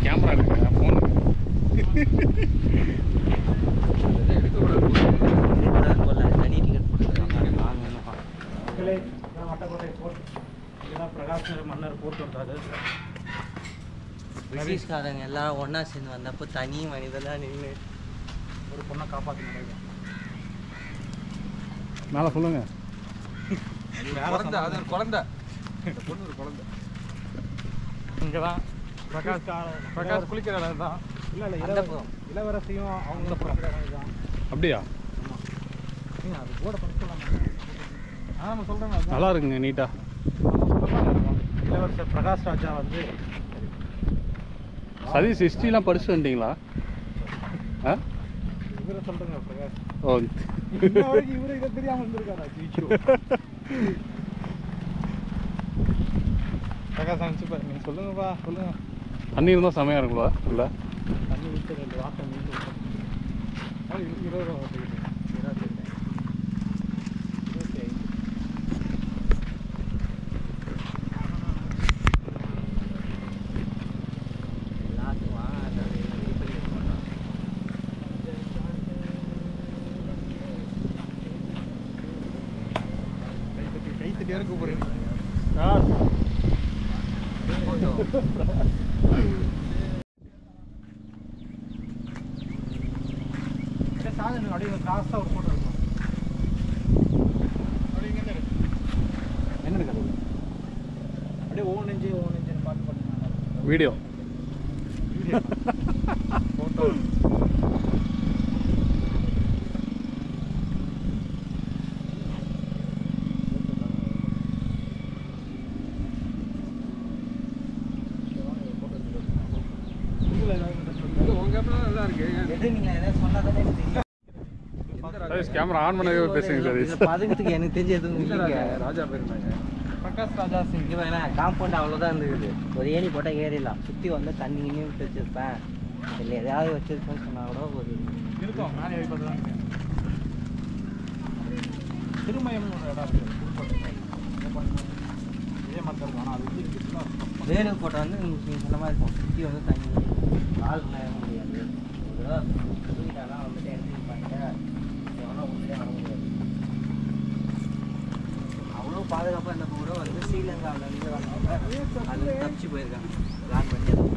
Camera எடுங்க phone தனி ticket போட்டுருக்காங்க வாங்கன்னு மக்களே இதான் வட்டக்கோட்டை போர்ட் இதுதான் பிரகாஷ் மன்னர் போர்ட் வந்தாரு பிரிட்டிஷ்காரங்க எல்லாரும் ஒன்றா சேர்ந்து வந்தப்போ தனி மனிதனாக நின்று ஒரு பொண்ணை காப்பாற்றி நினைக்கிறேன் மேலே சொல்லுங்க குழந்தை அது ஒரு குழந்தை இந்த பொண்ணு ஒரு குழந்தை இங்கே தான் பிரகாஷ் பிரகாஷ் குளிக்கிற இடம் தான் இல்லை இல்லை அந்த இளவரசி புறம். இளவரசியும் அவங்க பிறந்த தான் அப்படியா ஏங்க, அது போட படிக்கலாம் ஆ நம்ம சொல்கிறேங்க அதுதான் நல்லா இருக்குங்க நீட்டா இளவரசர் பிரகாஷ் ராஜா வந்து சதீஷ் ஹிஸ்ட்ரிலாம் படிச்சு வந்துட்டீங்களா ஆ இவரை சொல்கிறேங்க பிரகாஷ் ஓ இன்ன வரைக்கும் இவரு இதை தெரியாம இருந்திருக்காரா ஜீச்சோ பிரகாஷ் அனுப்பிச்சு நீங்க சொல்லுங்கப்பா சொல்லுங்க தண்ணி இருந்தால் செமையாக இருக்குங்களா இல்லை தண்ணி விட்டு ரெண்டு வாசம் மீண்டு இருபது ரூபா ஓட்டிக்கிட்டு இருபத்தி இருபத்தி ஐந்து எல்லாத்தையும் வா அதை இது பண்ணி எடுத்துக்கணும். கை தட்டி கை தட்டி யாரும் கூப்பிடுறீங்க சாதனை அப்படியே காசாக ஒரு ஃபோட்டோ இருக்கும் அப்படியே இங்கே இருக்கு என்ன எடுக்கிறது அப்படியே ஓ நெஞ்சு ஓ நெஞ்சுன்னு பாட்டு பண்ணுங்க வீடியோ ஃபோட்டோ இது உங்க கேமரா நல்லா இருக்கு எது நீங்க எதாவது சொன்னா தானே எனக்கு தெரியும். சதீஷ் கேமரா ஆன் பண்ணவே பேசுங்க சதீஷ் இது பதுக்கத்துக்கு எனக்கு தெரிஞ்ச எதுவும் இல்லைங்க ராஜா போயிருந்தாங்க பிரகாஷ் ராஜா சிங் இங்க வேணா காம்பவுண்ட் அவ்வளோதான் இருந்தது ஒரு ஏணி போட்டால் ஏறிடலாம் சுற்றி வந்து தண்ணி கிண்ணி விட்டு வச்சிருப்பேன் இல்லை எதாவது வச்சிருப்பேன்னு சொன்னா கூட ஒரு இருக்கும் நானே போய் பார்த்து தான் இருக்கேன் திருமயம்னு ஒரு இடம் இருக்கு புதுக்கோட்டை. இதை பாருங்க. இதே மாதிரி தான் இருக்கும் ஆனால் அது வந்து இங்க full ஆ வேலூர் கோட்டை வந்து நீங்கள் சொன்ன மாதிரி இருக்கும் சுற்றி வந்து தண்ணி கால் ஏற முடியாது ஒரு தடவை தூக்கிட்டாலாம் வந்துட்டு என்ட்ரி பண்ணிட்டு எவனோ உள்ளே வர முடியாது அவ்வளோ பாதுகாப்பாக இருந்தப்போ கூட வந்து ஸ்ரீலங்காவிலேருந்து வந்தவங்க அது தப்பிச்சு போயிருக்காங்க பிளான் பண்ணி அதை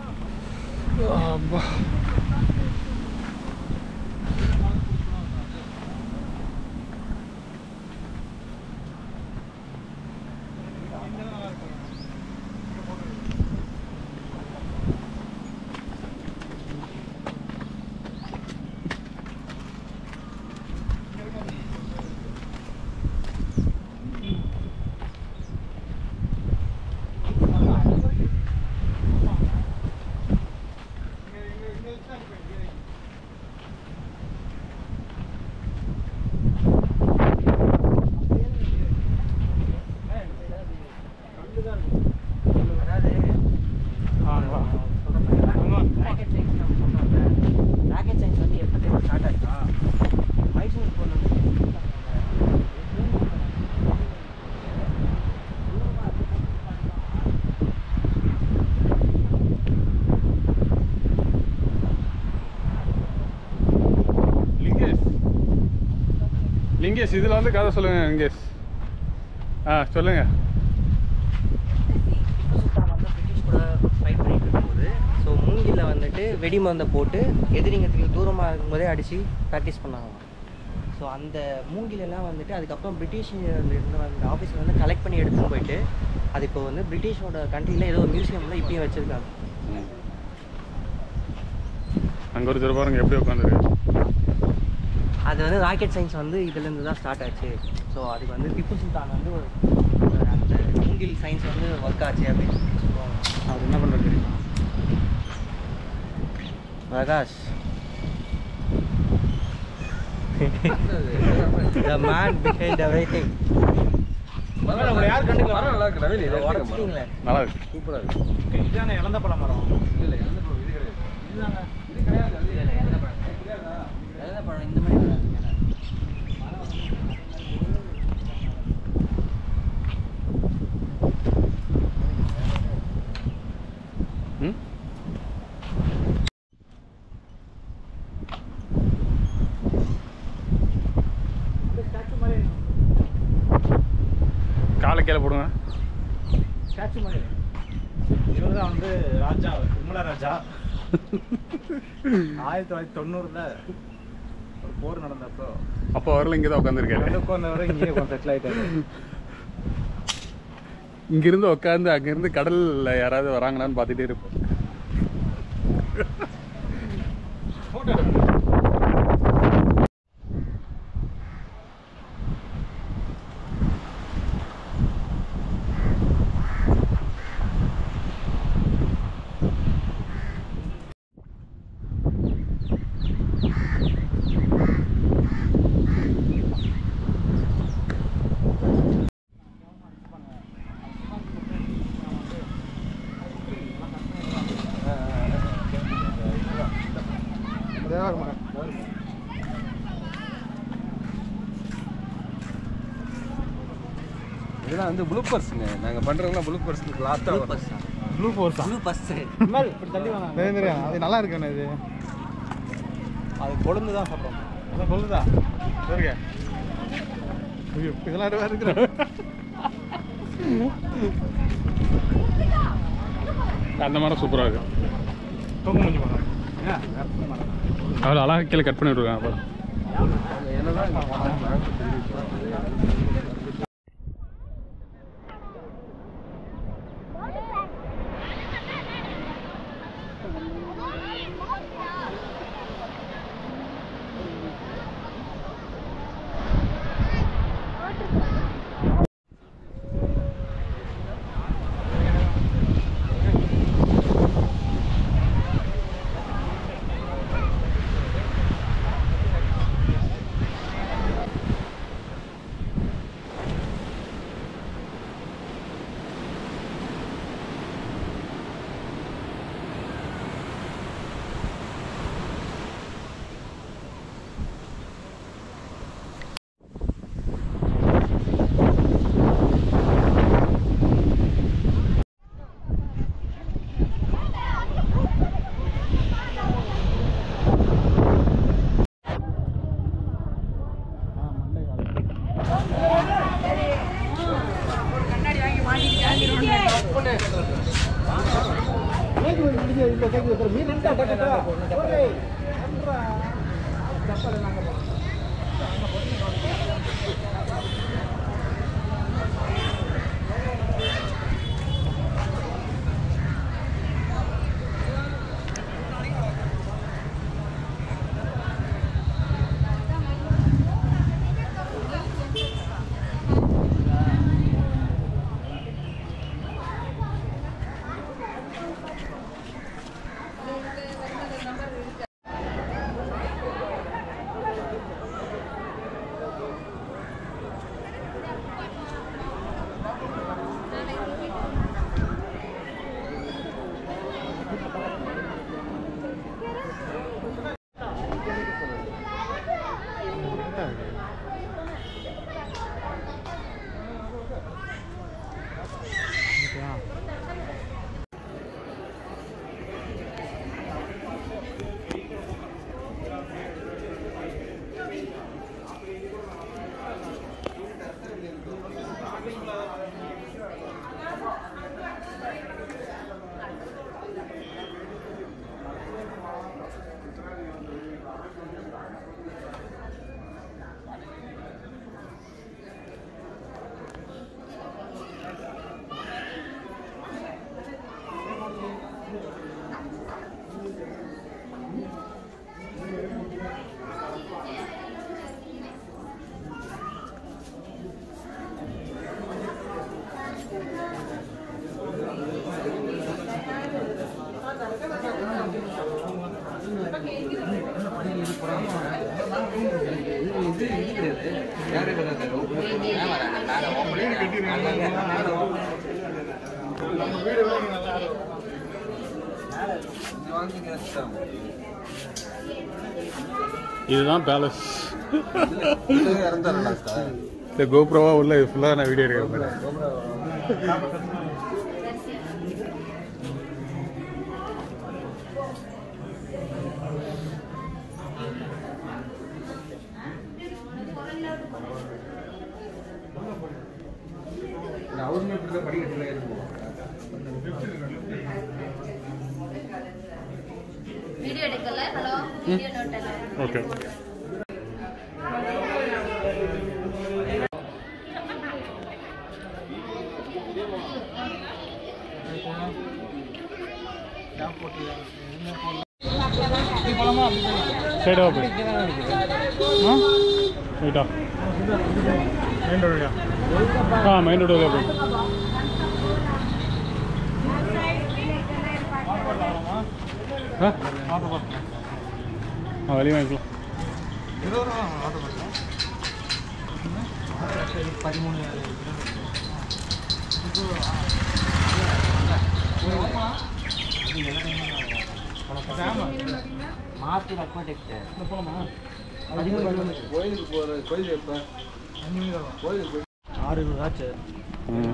அதாவது ஆங்களா? ராக்கெட் சயின்ஸ் நம்ம சொன்னோம்ல ராக்கெட் சயின்ஸ் வந்து எப்போ தெரியும் ஸ்டார்ட் ஆச்சா மைசூர் போன லிங்கேஷ் லிங்கேஷ் இதில் வந்து கதை சொல்லுங்க லிங்கேஷ் ஆ சொல்லுங்க திப்பு சுல்தான் வந்து பிரிட்டிஷ் கூட ஃபைட் பண்ணிட்டு இருக்கும்போது ஸோ மூங்கில வந்துட்டு வெடிமருந்தை போட்டு எதிரிங்களுக்கு தூரமாக இருக்கும்போதே அடித்து ப்ராக்டிஸ் பண்ணாங்களாம் ஸோ அந்த மூங்கிலெல்லாம் வந்துட்டு அதுக்கப்புறம் பிரிட்டிஷ் இருந்து அந்த ஆஃபீஸில் வந்து கலெக்ட் பண்ணி எடுத்துன்னு போயிட்டு அது இப்போ வந்து பிரிட்டிஷோட கண்ட்ரியில் ஏதோ ஒரு மியூசியமில் இப்பயும் வச்சுருக்காங்க அங்கே ஒரு பாருங்க எப்படி உட்காந்துருக்கு அது வந்து ராக்கெட் சயின்ஸ் வந்து இதுலேருந்து தான் ஸ்டார்ட் ஆச்சு ஸோ அதுக்கு வந்து திப்பு சுல்தான் வந்து ஒரு ஒரு அந்த மூங்கில் சயின்ஸ் வந்து ஒர்க் ஆச்சு அப்படின்னு சொல்லி சொல்லுவாங்க அவர் என்ன பண்ணுறது தெரியுமா Prakash the man behind everything உங்களை யார் கண்டுக்கல? மரம் நல்லா இருக்கு ரவிலி உடச்சிட்டீங்களே நல்லா இருக்கு சூப்பரா இருக்கு இதானே இழந்த பழ மரம் இல்ல இல்ல எந்த பழம் இது கிடையாது இதுதாங்க இது கிடையாது அது இல்ல, இல்ல, எந்த பழம்? தெரியாதா? எந்த பழம் இந்த மாதிரி வராது. ம் கீழே போடுங்க ஸ்டாச்சு மாதிரி இவர் தான் வந்து ராஜா விமல ராஜா ஆயிரத்தி தொள்ளாயிரத்தி தொண்ணூறுல ஒரு போர் நடந்தப்போ அப்போ வரல இங்கே தான் உட்காந்துருக்காரு வந்து உட்கார்ந்தவரை இங்கேயே உட்காந்து செட்டில் ஆயிட்டாரு இங்கிருந்து உட்காந்து அங்கிருந்து கடல்ல யாராவது வராங்களான்னு பார்த்துட்டே இருப்போம் இதெல்லாம் வந்து ப்ளூப்பர்ஸுங்க நாங்கள் பண்ணுறதுலாம் ப்ளூப்பர்ஸ்க்கு லாஸ்ட்டாக ப்ளூ வரும் பஸ் ப்ளூ ஃபோர்ஸா ப்ளூ பஸ் இப்படி தள்ளி வாங்க அது நல்லா இருக்குண்ணே இது அது கொழுந்து தான் சாப்பிடும் அதான் கொழுந்தா சரிங்க ஐயோ இதெல்லாம் வேறு இருக்கிற அந்த மரம் சூப்பராக இருக்கும் தொங்கு முடிஞ்சு போகிறாங்க ஏன் மரம் அவ்வளோ அழகாக கீழே கட் பண்ணி விட்ருக்காங்க அப்போ என்னதான் இதுதான் பேலஸ் இறந்தாரு இந்த கோப்ரோவா உள்ள ஃபுல்லாக நான் வீடியோ எடுக்கிறேன் அவருமே இப்படி தான் படிக்கட்டு தான் இருக்கும் வீடியோ எடுக்கல ஹலோ வீடியோ நோட் எல்லாம் ஓகே சைடாக போய் ஆ ரைட்டா மெயின் ரோடுயா ஆ மெயின் ரோடு போய் ஆ ஆட்டோ பாஸ் ஆ வெளியே வாங்கிக்கலாம் இருபது ரூபா ஆட்டோ பாஸ் பதிமூணு மாற்று அக்வாடெக்ட் கோயிலுக்கு போகிற கோயில் எப்போ கோயிலுக்கு போய் ஆறு இருபது ஆச்சு ம்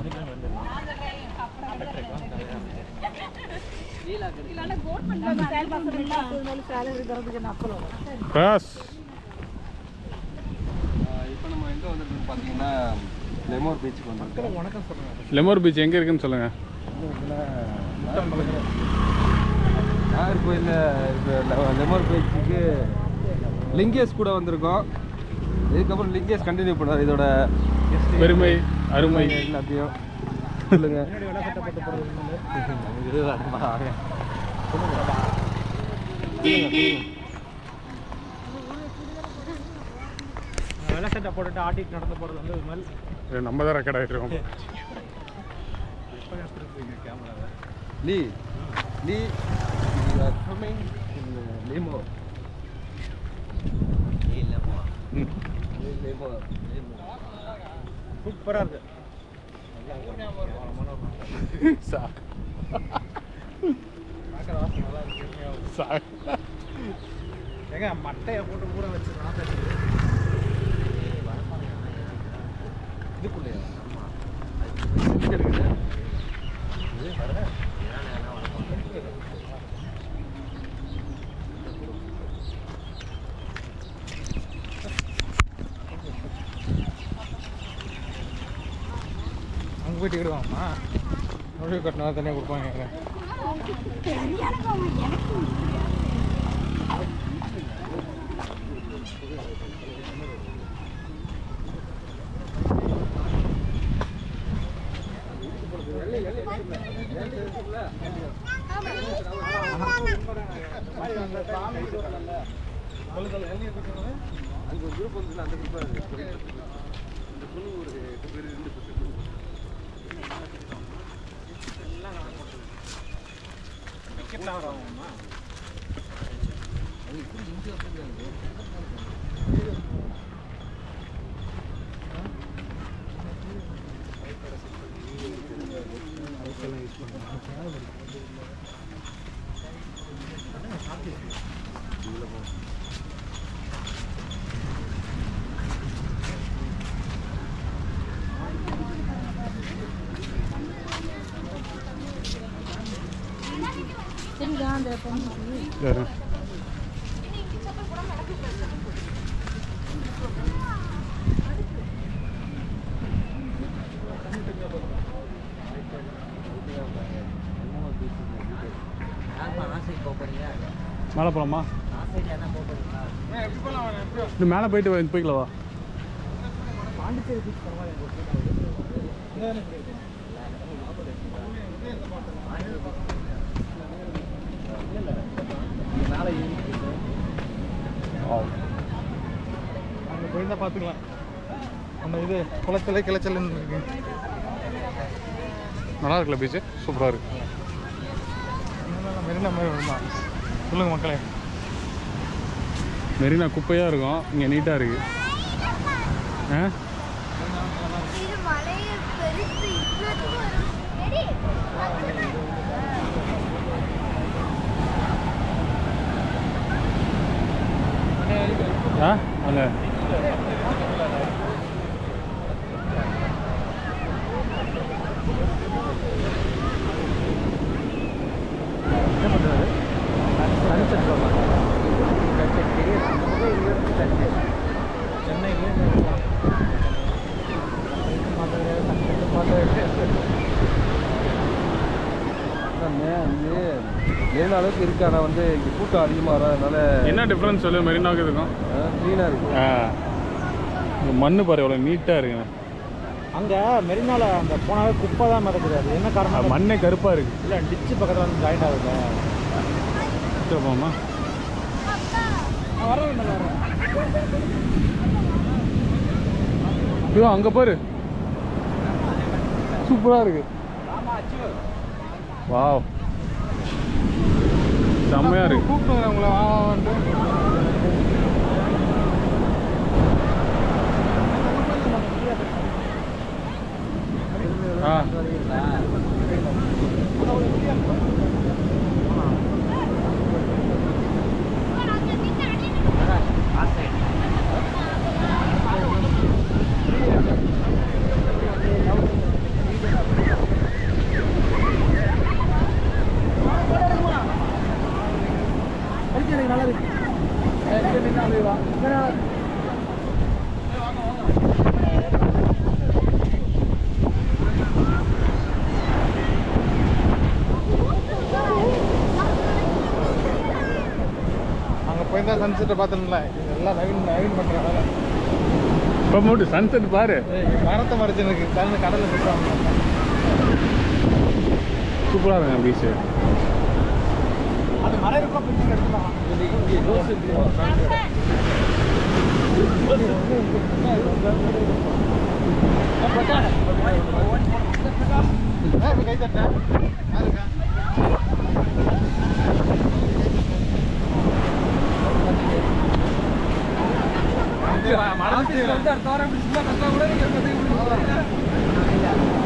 பாஸ் இப்போ நம்ம எங்கே வந்திருக்கோம்னு பார்த்தீங்கன்னா லெமோர் பீச்சுக்கு வந்திருக்கோம் வணக்கம் சொல்லுங்க லெமோர் பீச் எங்கே இருக்குன்னு சொல்லுங்கள் நாகர்கோயிலில் இப்போ லெமோர் பீச்சுக்கு லிங்கேஷ் கூட வந்திருக்கோம் இதுக்கப்புறம் லிங்கேஷ் கண்டினியூ பண்ணுவார் இதோட பெருமை அருமை எல்லாத்தையும் சொல்லுங்க வெள்ளை சட்டை போட்டுட்டு ஆட்டிட்டு நடந்து போகிறது வந்து ஒரு மாதிரி இது நம்ம தான் ரெக்கார்ட் ஆகிட்டு இருக்கோம் லீ லீ you are coming in limo limo சூப்பராக இருக்கு சா- பார்க்குற வாசனை நல்லா இருக்கு சா- ஏங்க மட்டையை போட்டு ஊற வச்சு இதுக்குள்ளேயா அங்கே போய் டிக்கெட் வாங்கம்மா நுழைவு கட்டினா தனியாக கொடுப்பாங்க அங்கே ஒரு குரூப் வந்து அந்த குரூப்பாக இந்த குழு ஒரு எட்டு பேர் ரெண்டு பேர் டிக்கெட்லாம் வாங்கம்மா சரி. ஆசைக்கு போகிறீங்க மேலே போகலாமா ஆசைக்கு என்ன போகிறீங்களா இன்னும் மேலே போயிட்டு வா- போய்க்கலாம் வா பாண்டிச்சேரி பீச் பரவாயில்ல அங்கே போயிருந்தா பார்த்துக்கலாம் அந்த இது குளத்துல கிளச்சல்னு இருக்கு நல்லா இருக்குல்ல பீச்சு சூப்பராக இருக்கு மெரினா மாதிரி வருமா சொல்லுங்க மக்களே மெரினா குப்பையாக இருக்கும் இங்கே நீட்டாக இருக்கு ஆ இது மலைய பெருசு இவ்வளவு வரும் எடி ஆ அங்கே என்ன பண்ணுறாரு சன்செட் சென்னையிலே மெரினா அளவுக்கு இருக்கு ஆனால் வந்து இங்கே கூட்டம் அதிகமாக வராதனால என்ன டிஃப்ரென்ஸ் சொல்லு மெரினாவுக்கு இருக்கும் க்ளீனாக இருக்கு ஆ இந்த மண்ணு பாரு எவ்வளோ நீட்டாக இருக்குங்க அங்கே மெரினால அந்த போனாவே குப்பை தான் மிதக்குது அது என்ன அது காரணம் மண்ணே கருப்பாக இருக்கு இல்லை டிச்சு பக்கத்தில் வந்து ஜாயிண்ட் ஆகுது சரி, போமா ஐயோ அங்கே பாரு சூப்பராக இருக்கு வாவ் செம்மையாக இருக்கு கூப்பிட்டு உங்களை வா வான்ட்டு ஆ அங்கே போய் தான் சன்செட்டை பார்த்தோம்ல எல்லாம் நவீன் நவீன் பண்ணுற வேலை இப்போ மட்டும் சன்செட் பாரு ஏய், மரத்தை மறைச்சு எனக்கு கடல் கடலில் சுற்றுவாங்க சூப்பராக இருக்குங்க பீச்சு அது மரம் இருக்கும் பிடிச்சி எடுத்துக்கலாம் கை தட்டேன் யாருக்கா வந்து அடுத்த வாரம் இப்படி சும்மா கத்தா கூட நீங்கள்